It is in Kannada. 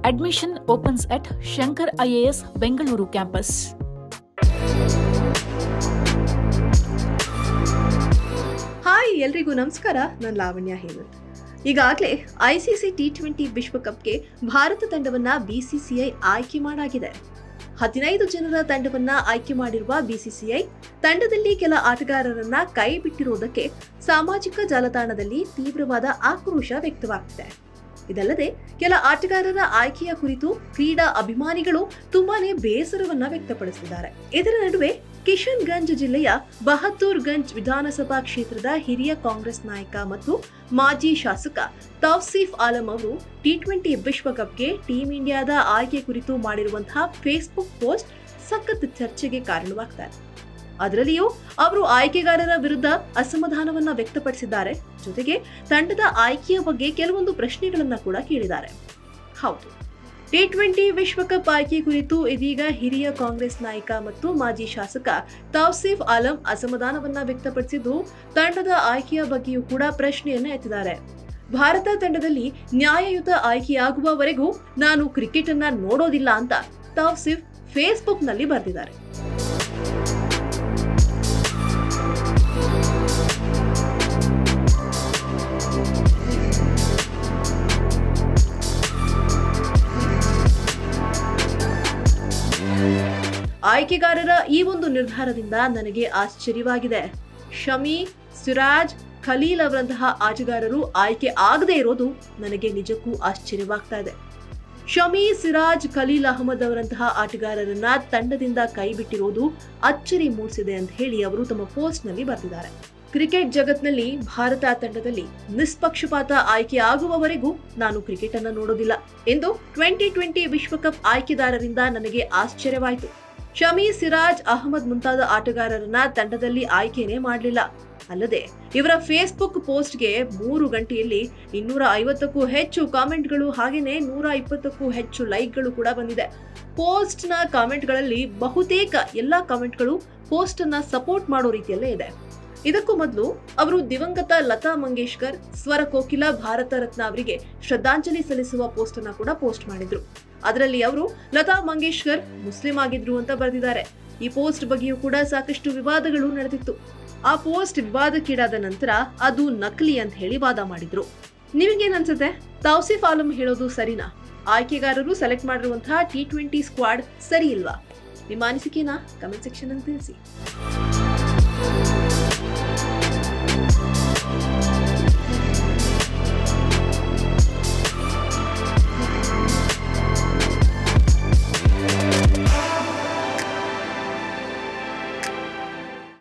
Admission opens at Shankar IAS Bengaluru campus. Hi ಎಲ್ರಿಗೂ ನಮಸ್ಕಾರ ನಾನು ಲಾವಣ್ಯ ಹೇಮಂತ್ ಈಗಾಗಲೇ ಐಸಿಸಿ ಟಿ ಟ್ವೆಂಟಿ ವಿಶ್ವಕಪ್ಗೆ ಭಾರತ ತಂಡವನ್ನ ಬಿಸಿಸಿಐ ಆಯ್ಕೆ ಮಾಡಾಗಿದೆ ಹದಿನೈದು ಜನರ ತಂಡವನ್ನ ಆಯ್ಕೆ ಮಾಡಿರುವ ಬಿಸಿಸಿಐ ತಂಡದಲ್ಲಿ ಕೆಲ ಆಟಗಾರರನ್ನ ಕೈ ಬಿಟ್ಟಿರುವುದಕ್ಕೆ ಸಾಮಾಜಿಕ ಜಾಲತಾಣದಲ್ಲಿ ತೀವ್ರವಾದ ಆಕ್ರೋಶ ವ್ಯಕ್ತವಾಗ್ತಿದೆ ಇದಲ್ಲದೆ ಕೆಲ ಆಟಗಾರರ ಆಯ್ಕೆಯ ಕುರಿತು ಕ್ರೀಡಾ ಅಭಿಮಾನಿಗಳು ತುಂಬಾನೇ ಬೇಸರವನ್ನ ವ್ಯಕ್ತಪಡಿಸಿದ್ದಾರೆ ಇದರ ನಡುವೆ ಕಿಶನ್ಗಂಜ್ ಜಿಲ್ಲೆಯ ಬಹದ್ದೂರ್ಗಂಜ್ ವಿಧಾನಸಭಾ ಕ್ಷೇತ್ರದ ಹಿರಿಯ ಕಾಂಗ್ರೆಸ್ ನಾಯಕ ಮತ್ತು ಮಾಜಿ ಶಾಸಕ ತೌಸೀಫ್ ಆಲಂ ಅವರು ಟಿ ಟ್ವೆಂಟಿ ವಿಶ್ವಕಪ್ಗೆ ಟೀಂ ಇಂಡಿಯಾದ ಆಯ್ಕೆ ಕುರಿತು ಮಾಡಿರುವಂತಹ ಫೇಸ್ಬುಕ್ ಪೋಸ್ಟ್ ಸಖತ್ ಚರ್ಚೆಗೆ ಕಾರಣವಾಗ್ತಾರೆ ಅದರಲ್ಲಿಯೂ ಅವರು ಆಯ್ಕೆಗಾರರ ವಿರುದ್ಧ ಅಸಮಾಧಾನವನ್ನ ವ್ಯಕ್ತಪಡಿಸಿದ್ದಾರೆ ಜೊತೆಗೆ ತಂಡದ ಆಯ್ಕೆಯ ಬಗ್ಗೆ ಕೆಲವೊಂದು ಪ್ರಶ್ನೆಗಳನ್ನ ಕೂಡ ಕೇಳಿದ್ದಾರೆ ಹೌದು ಟಿ ಟ್ವೆಂಟಿ ವಿಶ್ವಕಪ್ ಆಯ್ಕೆ ಕುರಿತು ಇದೀಗ ಹಿರಿಯ ಕಾಂಗ್ರೆಸ್ ನಾಯಕ ಮತ್ತು ಮಾಜಿ ಶಾಸಕ ತೌಸೀಫ್ ಆಲಂ ಅಸಮಾಧಾನವನ್ನ ವ್ಯಕ್ತಪಡಿಸಿದ್ದು ತಂಡದ ಆಯ್ಕೆಯ ಬಗ್ಗೆಯೂ ಕೂಡ ಪ್ರಶ್ನೆಯನ್ನ ಎತ್ತಿದ್ದಾರೆ ಭಾರತ ತಂಡದಲ್ಲಿ ನ್ಯಾಯಯುತ ಆಯ್ಕೆಯಾಗುವವರೆಗೂ ನಾನು ಕ್ರಿಕೆಟ್ ಅನ್ನ ನೋಡೋದಿಲ್ಲ ಅಂತ ತೌಸಿಫ್ ಫೇಸ್ಬುಕ್ನಲ್ಲಿ ಬರೆದಿದ್ದಾರೆ ಆಯ್ಕೆಗಾರರ ಈ ಒಂದು ನಿರ್ಧಾರದಿಂದ ನನಗೆ ಆಶ್ಚರ್ಯವಾಗಿದೆ ಶಮಿ ಸಿರಾಜ್ ಖಲೀಲ್ ಅವರಂತಹ ಆಟಗಾರರು ಆಯ್ಕೆ ಆಗದೇ ಇರೋದು ನನಗೆ ನಿಜಕ್ಕೂ ಆಶ್ಚರ್ಯವಾಗ್ತಾ ಇದೆ ಶಮಿ ಸಿರಾಜ್ ಖಲೀಲ್ ಅಹಮದ್ ಅವರಂತಹ ಆಟಗಾರರನ್ನ ತಂಡದಿಂದ ಕೈಬಿಟ್ಟಿರೋದು ಅಚ್ಚರಿ ಮೂಡಿಸಿದೆ ಅಂತ ಹೇಳಿ ಅವರು ತಮ್ಮ ಪೋಸ್ಟ್ ನಲ್ಲಿ ಬರೆದಿದ್ದಾರೆ ಕ್ರಿಕೆಟ್ ಜಗತ್ನಲ್ಲಿ ಭಾರತ ತಂಡದಲ್ಲಿ ನಿಷ್ಪಕ್ಷಪಾತ ಆಯ್ಕೆ ಆಗುವವರೆಗೂ ನಾನು ಕ್ರಿಕೆಟ್ ಅನ್ನ ನೋಡೋದಿಲ್ಲ ಎಂದು ಟ್ವೆಂಟಿ ಟ್ವೆಂಟಿ ವಿಶ್ವಕಪ್ ಆಯ್ಕೆದಾರರಿಂದ ನನಗೆ ಆಶ್ಚರ್ಯವಾಯಿತು ಶಮಿ ಸಿರಾಜ್ ಅಹಮದ್ ಮುಂತಾದ ಆಟಗಾರರನ್ನ ತಂಡದಲ್ಲಿ ಆಯ್ಕೆನೇ ಮಾಡಲಿಲ್ಲ ಅಲ್ಲದೆ ಇವರ ಫೇಸ್ಬುಕ್ ಪೋಸ್ಟ್ಗೆ ಮೂರು ಗಂಟೆಯಲ್ಲಿ ಇನ್ನೂರ ಐವತ್ತಕ್ಕೂ ಹೆಚ್ಚು ಕಾಮೆಂಟ್ಗಳು ಹಾಗೇನೆ ನೂರ ಇಪ್ಪತ್ತಕ್ಕೂ ಹೆಚ್ಚು ಲೈಕ್ಗಳು ಕೂಡ ಬಂದಿದೆ ಪೋಸ್ಟ್ನ ಕಾಮೆಂಟ್ಗಳಲ್ಲಿ ಬಹುತೇಕ ಎಲ್ಲಾ ಕಾಮೆಂಟ್ಗಳು ಪೋಸ್ಟ್ ಅನ್ನ ಸಪೋರ್ಟ್ ಮಾಡೋ ರೀತಿಯಲ್ಲೇ ಇದೆ ಇದಕ್ಕೂ ಮೊದಲು ಅವರು ದಿವಂಗತ ಲತಾ ಮಂಗೇಶ್ಕರ್ ಸ್ವರ ಕೋಕಿಲ ಭಾರತ ರತ್ನ ಅವರಿಗೆ ಶ್ರದ್ಧಾಂಜಲಿ ಸಲ್ಲಿಸುವ ಪೋಸ್ಟ್ ಅನ್ನ ಕೂಡ ಪೋಸ್ಟ್ ಮಾಡಿದ್ರು ಅದರಲ್ಲಿ ಅವರು ಲತಾ ಮಂಗೇಶ್ಕರ್ ಮುಸ್ಲಿಂ ಆಗಿದ್ರು ಅಂತ ಬರೆದಿದ್ದಾರೆ ಈ ಪೋಸ್ಟ್ ಬಗ್ಗೆಯೂ ಕೂಡ ಸಾಕಷ್ಟು ವಿವಾದಗಳು ನಡೆದಿತ್ತು ಆ ಪೋಸ್ಟ್ ವಿವಾದಕ್ಕೀಡಾದ ನಂತರ ಅದು ನಕಲಿ ಅಂತ ಹೇಳಿ ವಾದ ಮಾಡಿದ್ರು ನಿಮಗೇನ್ ಅನ್ಸುತ್ತೆ ತೌಸಿಫ್ ಆಲಂ ಹೇಳೋದು ಸರಿನಾ ಆಯ್ಕೆಗಾರರು ಸೆಲೆಕ್ಟ್ ಮಾಡಿರುವಂತಹ ಟಿ ಟ್ವೆಂಟಿ ಸ್ಕ್ವಾಡ್ ಸರಿ ಇಲ್ವಾ ನಿಮ್ಮ ಅನಿಸಿಕೆನ ಕಮೆಂಟ್ ಸೆಕ್ಷನ್ ಅಲ್ಲಿ ತಿಳಿಸಿ